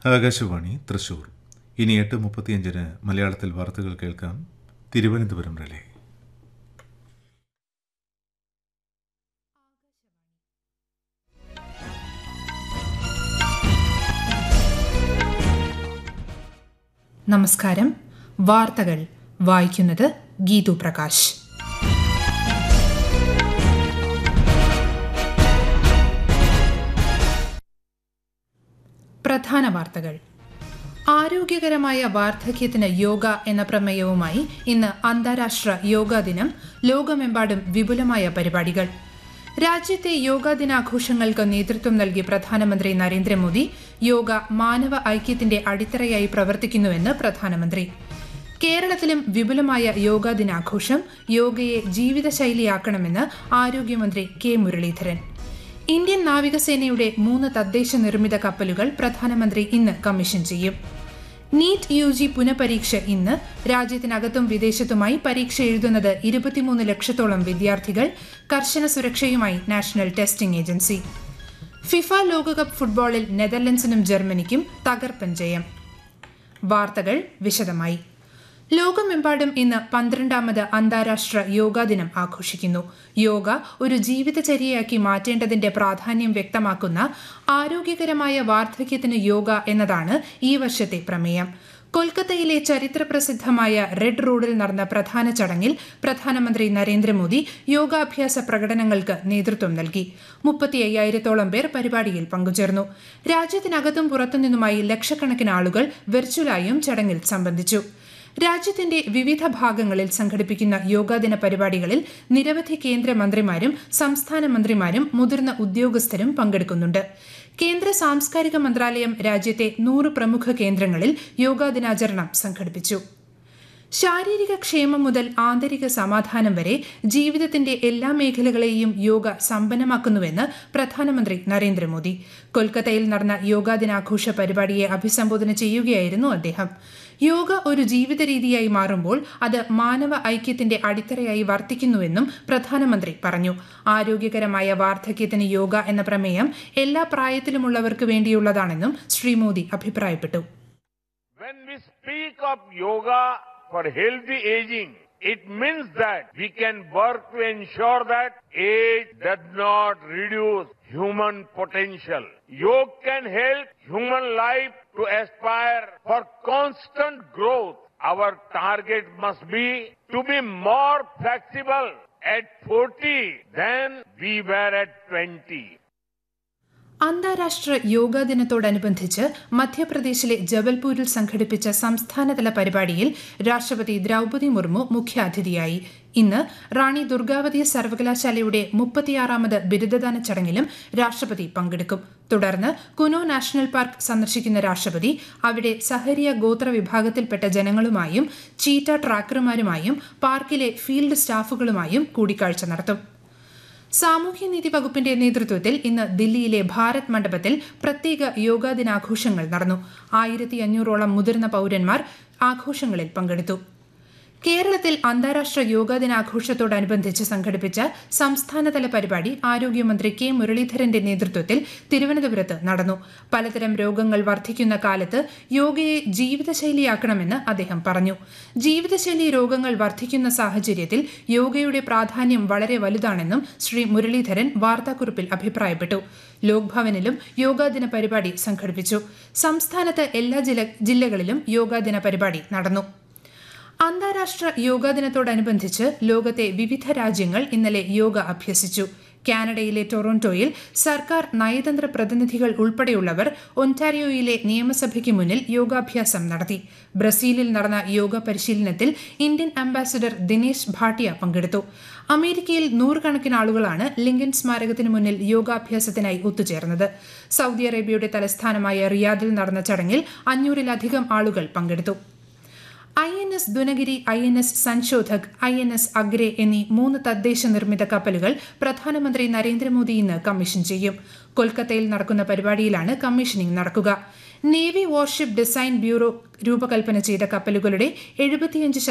ആകാശവാണി തൃശൂർ ഇനി എട്ട് മുപ്പത്തിയഞ്ചിന് മലയാളത്തിൽ വാർത്തകൾ കേൾക്കാം തിരുവനന്തപുരം റിലേ നമസ്കാരം വാർത്തകൾ വായിക്കുന്നത് ഗീതു പ്രകാശ് പ്രധാന വാർത്തകൾ ആരോഗ്യകരമായ വാർദ്ധക്യത്തിന് യോഗ എന്ന പ്രമേയവുമായി ഇന്ന് അന്താരാഷ്ട്ര യോഗാ ദിനം ലോകമെമ്പാടും വിപുലമായ പരിപാടികൾ രാജ്യത്തെ യോഗാ ദിനാഘോഷങ്ങൾക്ക് നേതൃത്വം നൽകി പ്രധാനമന്ത്രി നരേന്ദ്രമോദി യോഗ മാനവ ഐക്യത്തിന്റെ അടിത്തറയായി പ്രവർത്തിക്കുന്നുവെന്ന് പ്രധാനമന്ത്രി കേരളത്തിലും വിപുലമായ യോഗാ ദിനാഘോഷം യോഗയെ ജീവിതശൈലിയാക്കണമെന്ന് ആരോഗ്യമന്ത്രി കെ മുരളീധരൻ ഇന്ത്യൻ നാവികസേനയുടെ മൂന്ന് തദ്ദേശ നിർമ്മിത കപ്പലുകൾ പ്രധാനമന്ത്രി ഇന്ന് കമ്മീഷൻ ചെയ്യും നീറ്റ് യു ജി പുനഃപരീക്ഷ ഇന്ന് രാജ്യത്തിനകത്തും വിദേശത്തുമായി പരീക്ഷ എഴുതുന്നത് ഇരുപത്തിമൂന്ന് ലക്ഷത്തോളം വിദ്യാർത്ഥികൾ കർശന സുരക്ഷയുമായി നാഷണൽ ടെസ്റ്റിംഗ് ഏജൻസി ഫിഫ ലോകകപ്പ് ഫുട്ബോളിൽ നെതർലൻഡ്സിനും ജർമ്മനിക്കും തകർപ്പൻ ജയം വാർത്തകൾ വിശദമായി ലോകമെമ്പാടും ഇന്ന് പന്ത്രണ്ടാമത് അന്താരാഷ്ട്ര യോഗാ ദിനം ആഘോഷിക്കുന്നു യോഗ ഒരു ജീവിതചര്യയാക്കി മാറ്റേണ്ടതിന്റെ പ്രാധാന്യം വ്യക്തമാക്കുന്ന ആരോഗ്യകരമായ വാർദ്ധക്യത്തിന് യോഗ എന്നതാണ് ഈ വർഷത്തെ പ്രമേയം കൊൽക്കത്തയിലെ ചരിത്രപ്രസിദ്ധമായ റെഡ് റോഡിൽ നടന്ന പ്രധാന ചടങ്ങിൽ പ്രധാനമന്ത്രി നരേന്ദ്രമോദി യോഗാഭ്യാസ പ്രകടനങ്ങൾക്ക് നേതൃത്വം നൽകി മുപ്പത്തി അയ്യായിരത്തോളം പേർ പരിപാടിയിൽ പങ്കുചേർന്നു രാജ്യത്തിനകത്തും പുറത്തുനിന്നുമായി ലക്ഷക്കണക്കിന് ആളുകൾ വെർച്വലായും ചടങ്ങിൽ സംബന്ധിച്ചു രാജ്യത്തിന്റെ വിവിധ ഭാഗങ്ങളിൽ സംഘടിപ്പിക്കുന്ന യോഗാദിന പരിപാടികളിൽ നിരവധി കേന്ദ്രമന്ത്രിമാരും സംസ്ഥാന മന്ത്രിമാരും മുതിർന്ന ഉദ്യോഗസ്ഥരും പങ്കെടുക്കുന്നുണ്ട് കേന്ദ്ര സാംസ്കാരിക മന്ത്രാലയം രാജ്യത്തെ നൂറ് പ്രമുഖ കേന്ദ്രങ്ങളിൽ യോഗാദിനാചരണം സംഘടിപ്പിച്ചു ശാരീരിക ക്ഷേമം മുതൽ ആന്തരിക സമാധാനം വരെ ജീവിതത്തിന്റെ എല്ലാ മേഖലകളെയും യോഗ സമ്പന്നമാക്കുന്നുവെന്ന് പ്രധാനമന്ത്രി നരേന്ദ്രമോദി കൊൽക്കത്തയിൽ നടന്ന യോഗാ ദിനാഘോഷ പരിപാടിയെ അഭിസംബോധന ചെയ്യുകയായിരുന്നു അദ്ദേഹം യോഗ ഒരു ജീവിത രീതിയായി മാറുമ്പോൾ അത് മാനവ ഐക്യത്തിന്റെ അടിത്തറയായി വർത്തിക്കുന്നുവെന്നും പ്രധാനമന്ത്രി പറഞ്ഞു ആരോഗ്യകരമായ വാർദ്ധക്യത്തിന് യോഗ എന്ന പ്രമേയം എല്ലാ പ്രായത്തിലുമുള്ളവർക്ക് വേണ്ടിയുള്ളതാണെന്നും ശ്രീ മോദി അഭിപ്രായപ്പെട്ടു When we speak of yoga for healthy aging, it means that we can work to ensure that age does not reduce human potential. Yoga can help human life to aspire for constant growth. Our target must be to be more flexible at 40 than we were at 20. അന്താരാഷ്ട്ര യോഗാ ദിനത്തോടനുബന്ധിച്ച് മധ്യപ്രദേശിലെ ജബൽപൂരിൽ സംഘടിപ്പിച്ച സംസ്ഥാനതല പരിപാടിയിൽ രാഷ്ട്രപതി ദ്രൌപതി മുർമു മുഖ്യാതിഥിയായി ഇന്ന് റാണി ദുർഗാവതി സർവകലാശാലയുടെ മുപ്പത്തിയാറാമത് ബിരുദദാന ചടങ്ങിലും രാഷ്ട്രപതി പങ്കെടുക്കും തുടർന്ന് കുനോ നാഷണൽ പാർക്ക് സന്ദർശിക്കുന്ന രാഷ്ട്രപതി അവിടെ സഹരിയ ഗോത്ര വിഭാഗത്തിൽപ്പെട്ട ജനങ്ങളുമായും ചീറ്റ ട്രാക്കർമാരുമായും പാർക്കിലെ ഫീൽഡ് സ്റ്റാഫുകളുമായും കൂടിക്കാഴ്ച നടത്തും സാമൂഹ്യനീതി വകുപ്പിന്റെ നേതൃത്വത്തിൽ ഇന്ന് ദില്ലിയിലെ ഭാരത് മണ്ഡപത്തിൽ പ്രത്യേക യോഗാ ദിനാഘോഷങ്ങൾ നടന്നു ആയിരത്തി അഞ്ഞൂറോളം മുതിർന്ന പൌരന്മാർ ആഘോഷങ്ങളിൽ പങ്കെടുത്തു കേരളത്തിൽ അന്താരാഷ്ട്ര യോഗാ ദിനാഘോഷത്തോടനുബന്ധിച്ച് സംഘടിപ്പിച്ച സംസ്ഥാനതല പരിപാടി ആരോഗ്യമന്ത്രി കെ മുരളീധരന്റെ നേതൃത്വത്തിൽ തിരുവനന്തപുരത്ത് നടന്നു പലതരം രോഗങ്ങൾ വർദ്ധിക്കുന്ന കാലത്ത് യോഗയെ ജീവിതശൈലിയാക്കണമെന്ന് അദ്ദേഹം പറഞ്ഞു ജീവിതശൈലി രോഗങ്ങൾ വർദ്ധിക്കുന്ന സാഹചര്യത്തിൽ യോഗയുടെ പ്രാധാന്യം വളരെ വലുതാണെന്നും ശ്രീ മുരളീധരൻ വാർത്താക്കുറിപ്പിൽ അഭിപ്രായപ്പെട്ടു ലോക്ഭവനിലും യോഗാദിന പരിപാടി സംഘടിപ്പിച്ചു സംസ്ഥാനത്ത് എല്ലാ ജില്ലകളിലും യോഗാദിന പരിപാടി നടന്നു അന്താരാഷ്ട്ര യോഗാ ദിനത്തോടനുബന്ധിച്ച് ലോകത്തെ വിവിധ രാജ്യങ്ങൾ ഇന്നലെ യോഗ അഭ്യസിച്ചു കാനഡയിലെ ടൊറോണ്ടോയിൽ സർക്കാർ നയതന്ത്ര പ്രതിനിധികൾ ഉൾപ്പെടെയുള്ളവർ ഒൻറ്റാരിയോയിലെ നിയമസഭയ്ക്ക് മുന്നിൽ യോഗാഭ്യാസം നടത്തി ബ്രസീലിൽ നടന്ന യോഗ പരിശീലനത്തിൽ ഇന്ത്യൻ അംബാസിഡർ ദിനേശ് ഭാട്ടിയ പങ്കെടുത്തു അമേരിക്കയിൽ നൂറുകണക്കിന് ആളുകളാണ് ലിങ്കൻ സ്മാരകത്തിന് മുന്നിൽ യോഗാഭ്യാസത്തിനായി ഒത്തുചേർന്നത് സൗദി അറേബ്യയുടെ തലസ്ഥാനമായ റിയാദിൽ നടന്ന ചടങ്ങിൽ അഞ്ഞൂറിലധികം ആളുകൾ പങ്കെടുത്തു I N S Dunagiri I N S Sanshodhak I N S Agray എന്നീ മൂന്ന് തദ്ദേശ നിർമ്മിത കപ്പലുകൾ പ്രധാനമന്ത്രി നരേന്ദ്രമോദി ഇന്ന് കമ്മീഷൻ ചെയ്യും കൊൽക്കത്തയിൽ നടക്കുന്ന പരിപാടിയിലാണ് കമ്മീഷനിംഗ് നടക്കുക നേവി വാർഷിപ്പ് ഡിസൈൻ ബ്യൂറോ രൂപകൽപ്പന ചെയ്ത കപ്പലുകളുടെ എഴുപത്തിയഞ്ച്